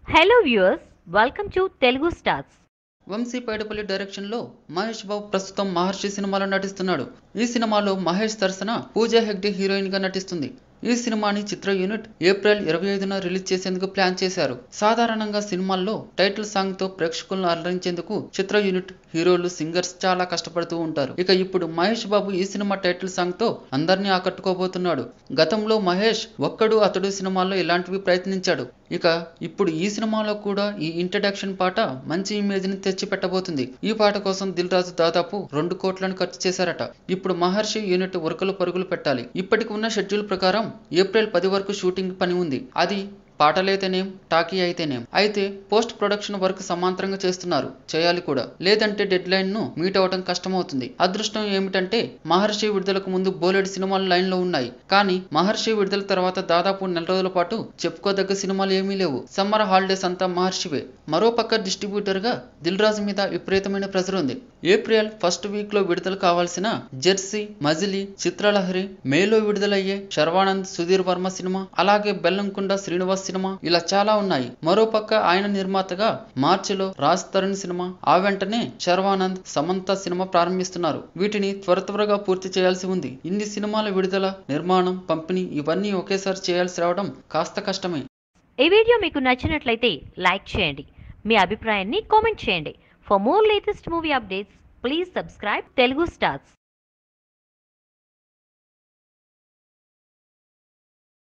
hello viewers welcome to Telugu stars Vamshi Paidipally డైరెక్షన్లో మహేష్ బాబు ప్రస్తుతం మహర్షి సినిమాలో నటిస్తున్నాడు ఈ సినిమాలో మహేష్ సరసన పూజా హెగ్డే హీరోయిన్ గా నటిస్తుంది ఈ సినిమాని చిత్ర యూనిట్ ఏప్రిల్ ఇరవై ఐదున రిలీజ్ చేసేందుకు ప్లాన్ చేశారు సాధారణంగా సినిమాల్లో టైటిల్ సాంగ్ తో ప్రేక్షకులను అలరించేందుకు చిత్ర యూనిట్ హీరోలు సింగర్స్ చాలా కష్టపడుతూ ఉంటారు ఇక ఇప్పుడు మహేష్ బాబు ఈ సినిమా టైటిల్ సాంగ్ తో అందరినీ ఆకట్టుకోబోతున్నాడు గతంలో మహేష్ ఒక్కడు అతడు సినిమాల్లో ఇలాంటివి ప్రయత్నించాడు ఇక ఇప్పుడు ఈ సినిమాలో కూడా ఈ ఇంట్రడక్షన్ పాట మంచి ఇమేజ్ ని తెచ్చి పెట్టబోతుంది ఈ పాట కోసం దిల్ రాజు దాదాపు రెండు కోట్లను ఖర్చు చేశారట ఇప్పుడు మహర్షి యూనిట్ ఉరకలు పరుగులు పెట్టాలి ఇప్పటికి ఉన్న షెడ్యూల్ ప్రకారం ఏప్రిల్ పది వరకు షూటింగ్ పని ఉంది అది పాటలైతేనేం టాకీ అయితేనేం అయితే పోస్ట్ ప్రొడక్షన్ వర్క్ సమాంతరంగా చేస్తున్నారు చేయాలి కూడా లేదంటే డెడ్ లైన్ ను మీట్ అవ్వడం కష్టమవుతుంది అదృష్టం ఏమిటంటే మహర్షి విడుదలకు ముందు బోలెడు సినిమాలు లైన్ లో ఉన్నాయి కానీ మహర్షి విడుదల తర్వాత దాదాపు నెల రోజుల పాటు చెప్పుకోదగ్గ సినిమాలు ఏమీ లేవు సమ్మర్ హాలిడేస్ అంతా మహర్షివే మరోపక్క డిస్ట్రిబ్యూటర్ గా దిల్ రాజు మీద విపరీతమైన ప్రెజర్ ఉంది ఏప్రిల్ ఫస్ట్ వీక్ లో విడుదల కావాల్సిన జెర్సీ మజిలీ చిత్రలహరి మేలో విడుదలయ్యే శర్వానంద్ సుధీర్ వర్మ సినిమా అలాగే బెల్లంకొండ శ్రీనివాస్ సినిమా ఇలా చాలా ఉన్నాయి మరోపక్క ఆయన నిర్మాతగా మార్చిలో రాజ్ తరుణ్ సినిమా ఆ వెంటనే శర్వానంద్ సమంత సినిమా ప్రారంభిస్తున్నారు వీటిని త్వర త్వరగా పూర్తి చేయాల్సి ఉంది ఇన్ని సినిమాల విడుదల నిర్మాణం పంపిణీ ఇవన్నీ ఒకేసారి చేయాల్సి రావడం కాస్త కష్టమే ఈ వీడియో మీకు నచ్చినట్లయితే లైక్ చేయండి మీ అభిప్రాయాన్ని కామెంట్ చేయండి for more latest movie updates please subscribe Telugu stars